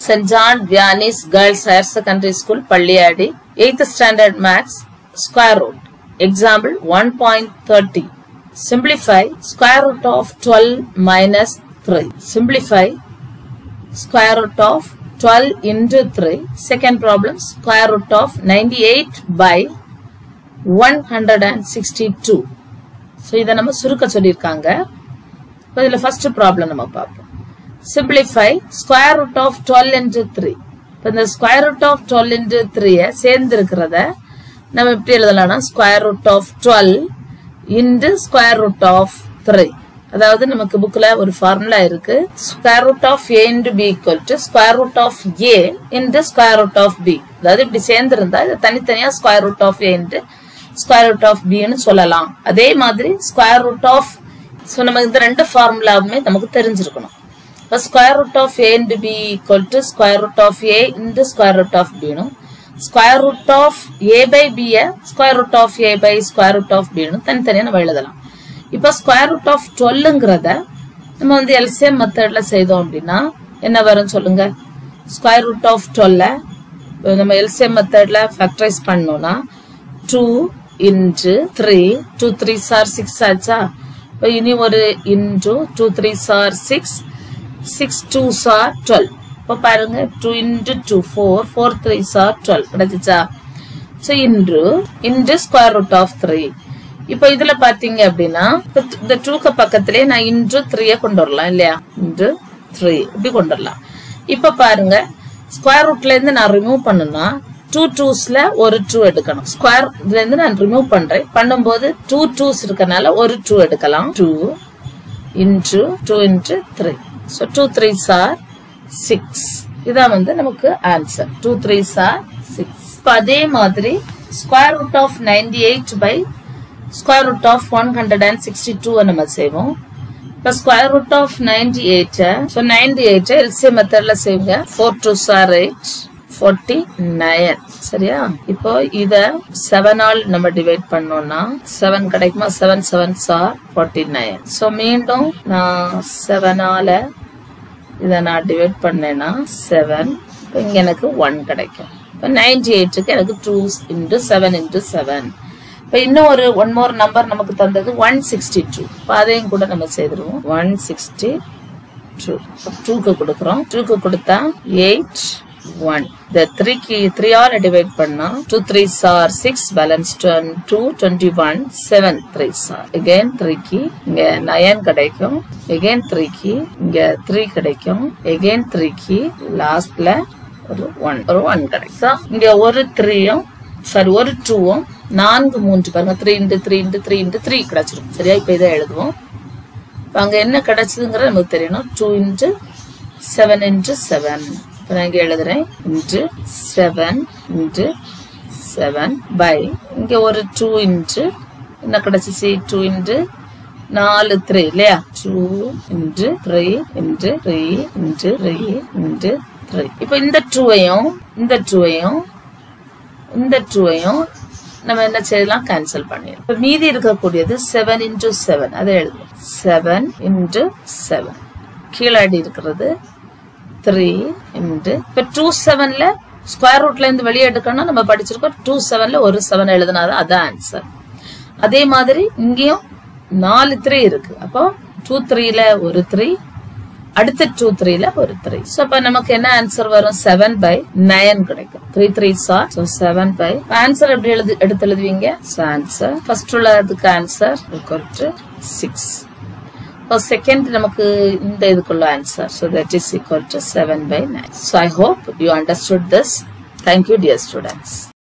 St. John Vianney's Girls Higher Secondary School, Palliadi, 8th Standard Maths, Square Root. Example 1.30. Simplify square root of 12 minus 3. Simplify square root of 12 into 3. Second problem square root of 98 by 162. So இதை நம்ம சுருக்க சொல்லியிருக்காங்க இப்போ இதில் first problem நம்ம பார்ப்போம் simplify square root of twelve into three இப்போ இந்த square root of twelve into த்ரீயை சேர்ந்து இருக்கிறத நம்ம எப்படி எழுதலாம்னா square root of twelve into square root of three அதாவது நமக்கு புக்ல ஒரு ஃபார்முலா இருக்கு square root of A into B equal to square root of A into square root of B அதாவது இப்படி சேர்ந்து இருந்தா இது தனித்தனியா square root of A into square root of பின்னு சொல்லலாம் அதே மாதிரி ஸ்கொயர் ரூட் ஆஃப் ஸோ நம்ம இந்த ரெண்டு ஃபார்முலாவுமே நமக்கு தெரிஞ்சிருக்கணும் இப்போ square root of A into B equal to square root of A into square root of பினும் square root of A by பியை square root of A by square root of பின்னு தனித்தனியாக நம்ம எழுதலாம் இப்போ ஸ்கொயர் ரூட் ஆஃப் டுவெல்லுங்கிறத நம்ம வந்து LCM மெத்தட்ல செய்தோம் அப்படின்னா என்ன வரும் சொல்லுங்க ஸ்கொயர் ரூட் ஆஃப் டுவெல்ல நம்ம எல்சிஎம் மெத்தட்ல ஃபேக்டரைஸ் பண்ணோம்னா two into three two three sir six ஆச்சா இப்போ இனி ஒரு into two three sir six six two sir twelve இப்போ பாருங்க two into two four four three sir twelve கிடைச்சிச்சா ஸோ இன்று into square root of three இப்போ இதுல பாத்தீங்க அப்படின்னா இந்த டூக்கு பக்கத்திலே நான் இன்டு த்ரீய கொண்டு வரலாம் இல்லையா இன்டு த்ரீ இப்படி கொண்டு வரலாம் இப்ப பாருங்க ஸ்கொயர் ரூட்ல இருந்து நான் ரிமூவ் பண்ணுனா டூ டூஸ்ல ஒரு டூ எடுக்கணும் ஸ்கொயர் இதுல இருந்து நான் ரிமூவ் பண்றேன் பண்ணும்போது டூ டூஸ் இருக்கனால ஒரு டூ எடுக்கலாம் two into two into three so two three sir six இதான் வந்து நமக்கு answer two three sir six இப்போ அதே மாதிரி square root of ninety eight by square root of one hundred and sixty two நம்ம செய்வோம் இப்போ square root of ninety eight so ninety eight LCM மெத்தட்ல செய்யுங்க four two sir eight forty nine சரியா இப்போ இத செவனால் நம்ம டிவைட் பண்ணோம்னா செவன் கிடைக்குமா seven seven sir forty nine so மீண்டும் நான் செவனால இதை நான் டிவைட் பண்ணேன்னா செவன் இப்போ இங்க எனக்கு ஒன் கிடைக்கும் இப்போ நைன்டி எயிட்டுக்கு எனக்கு two into seven into seven இப்போ இன்னும் ஒரு ஒன் மோர் நம்பர் நமக்கு தந்தது ஒன் சிக்ஸ்டி டூ இப்போ அதையும் கூட நம்ம செய்திருவோம் ஒன் சிக்ஸ்டி டூ டூக்கு கொடுக்குறோம் டூக்கு கொடுத்தா எயிட் ஒன் இந்த த்ரீக்கு த்ரீ ஆர் டிவைட் பண்ணா two three sir six balance two twenty one seven three sir again த்ரீக்கு இங்க நயன் கிடைக்கும் எகெயின் த்ரீக்கு இங்க த்ரீ கிடைக்கும் எகெயின் த்ரீக்கு லாஸ்ட்ல ஒரு ஒன் ஒரு ஒன் கிடைக்கும் இங்க ஒரு த்ரீயும் சாரி ஒரு டூவும் நான்கு மூன்று பாருங்க three into three into three into three கிடைச்சிரும் சரியா இப்போ இதை எழுதுவோம் இப்போ அங்கே என்ன கிடைச்சதுங்கிறது நமக்கு தெரியணும் two into seven into seven இப்போ நான் இங்கே எழுதுறேன் into seven into seven by இங்கே ஒரு டூ இன்ட்டு என்ன கிடைச்சிச்சு டூ இன்ட்டு நாலு த்ரீ இல்லையா two into three into three into three into three இப்போ இந்த டூவையும் இந்த டூவையும் இந்த டூவையும் நம்ம என்ன செய்யலாம் கேன்சல் பண்ணிடலாம் இப்போ மீதி இருக்கக்கூடியது செவன் இன்டூ செவன் அதை எழுதுவோம் செவன் இன்டூ செவன் கீழாடி இருக்கிறது த்ரீ இன்ட்டு இப்போ டூ செவன்ல ஸ்கொயர் ரூட்ல இருந்து வெளியே எடுக்கணும் நம்ம படிச்சிருக்கோம் டூ செவன்ல ஒரு செவன் எழுதினாதான் அதான் ஆன்சர் அதே மாதிரி இங்கேயும் நாலு த்ரீ இருக்கு அப்போ டூ த்ரீல ஒரு த்ரீ அடுத்த டூ த்ரீல ஒரு த்ரீ ஸோ அப்ப நமக்கு என்ன ஆன்சர் வரும் செவன் பை நயன் கிடைக்கும் three three sir so seven by answer எப்படி எழுது எடுத்து எழுதுவீங்க ஆன்சர் ஃபர்ஸ்ட் உள்ளதுக்கு ஆன்சர் ஈக்குவல் டு சிக்ஸ் இப்போ செகண்ட் நமக்கு இந்த இதுக்குள்ள answer so that is equal to seven by nine so I hope you understood this thank you dear students